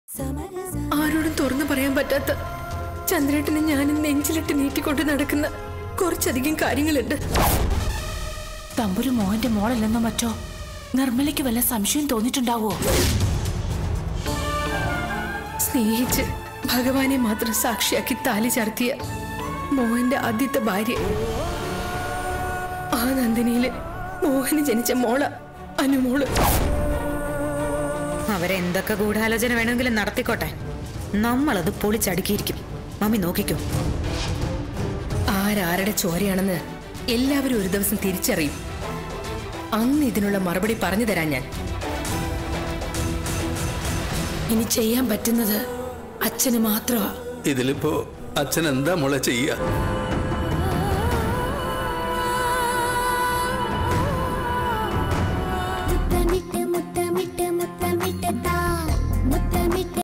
ആരോടും തുറന്നു പറയാൻ പറ്റാത്ത ചന്ദ്രേട്ടനെ ഞാൻ നെഞ്ചിലിട്ട് നീട്ടിക്കൊണ്ട് നടക്കുന്ന കുറച്ചധികം കാര്യങ്ങളുണ്ട് തമ്പുരു മോഹന്റെ മോളല്ലെന്നോ മറ്റോ നിർമ്മലയ്ക്ക് വല്ല സംശയം തോന്നിയിട്ടുണ്ടാവോ സ്നേഹിച്ച് ഭഗവാനെ മാത്രം സാക്ഷിയാക്കി താലി ചാർത്തിയ മോഹന്റെ ആദ്യത്തെ ഭാര്യ ആ നന്ദിനിയില് മോഹന് ജനിച്ച മോള അനുമോള് അവരെന്തൊക്കെ ഗൂഢാലോചന വേണമെങ്കിലും നടത്തിക്കോട്ടെ നമ്മളത് പൊളിച്ചടുക്കിയിരിക്കും മമ്മി നോക്കിക്കോ ആരാരുടെ ചോരയാണെന്ന് എല്ലാവരും ഒരു ദിവസം തിരിച്ചറിയും അന്ന് ഇതിനുള്ള മറുപടി പറഞ്ഞു തരാൻ ഞാൻ ഇനി ചെയ്യാൻ പറ്റുന്നത് അച്ഛന് മാത്രമാ ഇതിലിപ്പോ അച്ഛൻ എന്താ മോളെ ചെയ്യുക